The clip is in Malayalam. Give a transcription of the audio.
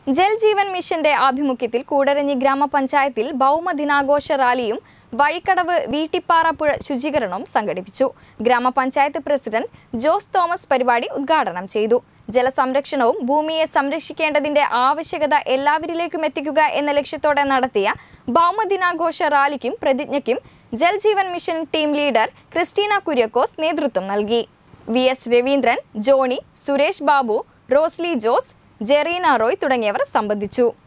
ജൽജീവൻ മിഷന്റെ ആഭിമുഖ്യത്തിൽ കൂടരഞ്ഞി ഗ്രാമപഞ്ചായത്തിൽ ഭൗമദിനാഘോഷ റാലിയും വഴിക്കടവ് വീട്ടിപ്പാറ പുഴ ശുചീകരണവും സംഘടിപ്പിച്ചു ഗ്രാമപഞ്ചായത്ത് പ്രസിഡന്റ് ജോസ് തോമസ് പരിപാടി ഉദ്ഘാടനം ചെയ്തു ജലസംരക്ഷണവും ഭൂമിയെ സംരക്ഷിക്കേണ്ടതിന്റെ ആവശ്യകത എല്ലാവരിലേക്കും എത്തിക്കുക എന്ന ലക്ഷ്യത്തോടെ നടത്തിയ ഭൗമദിനാഘോഷ റാലിക്കും പ്രതിജ്ഞയ്ക്കും Jal Jeevan mission team leader Christina Kuriakose നേതൃത്വം നൽകി V S Raveendran Johnny Suresh Babu Rosily Jose Jerina Roy തുടങ്ങിയവർ സംബന്ധിച്ചു